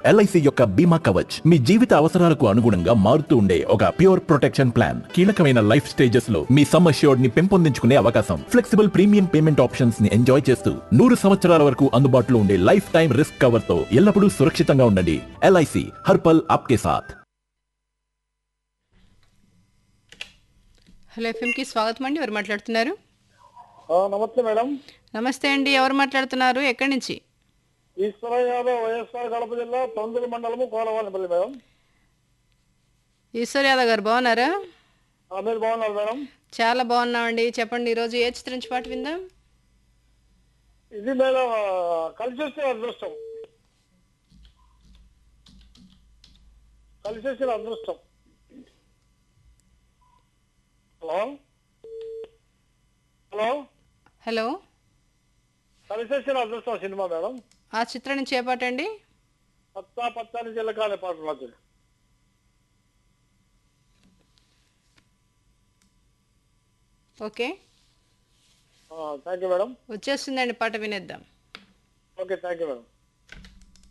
LIC యొక్క బీమా కవచ్ మీ జీవిత అవసరాలకు అనుగుణంగా మారుతూ ఉండే ఒక ప్యూర్ ప్రొటెక్షన్ ప్లాన్ కీలకమైన లైఫ్ స్టేజెస్ లో మీ సమ్ అష్యూర్డ్ ని పెంపొందించుకునే అవకాశం ఫ్లెక్సిబుల్ ప్రీమియం పేమెంట్ ఆప్షన్స్ ని ఎంజాయ్ చేస్తూ నూరు సంవత్సరాల వరకు అందుబాటులో ఉండే లైఫ్ టైం రిస్క్ కవర్ తో ఎల్లప్పుడూ సురక్షితంగా ఉండండి ఎల్ఐసి హర్పల్ ఆప్కే సాథ్ హలో ఎఫ్ఎంకి స్వాగతం అండి ఎవరు మాట్లాడుతున్నారు ఆ, నమస్తే మేడం నమస్తే అండి ఎవరు మాట్లాడుతున్నారు ఎక్కడి నుంచి ఈశ్వర యాదవ్ వైఎస్ఆర్ కడప జిల్లా తొందూరు మండలము కోలవానిపల్లి మేడం ఈశ్వర్ యాదవ్ గారు బాగున్నారా ఆ, మీరు బాగున్నారు మేడం చాలా బాగున్నామండి చెప్పండి ఈరోజు ఏ చిత్రం నుంచి పాట విందాం ఇది మేడం ఆ, కలిసి వచ్చిన అదృష్టం కలిసి వచ్చిన అదృష్టం హలో హలో హలో కలిసి వచ్చిన అదృష్టం సినిమా మేడం ఆ చిత్రం నుంచి ఏ పాట అండి పచ్చా పచ్చని చిల్లక అనే పాట నాకు ఓకే థ్యాంక్ యూ మేడం వచ్చేస్తుందండి పాట వినేద్దాం ఓకే థ్యాంక్ యూ మేడం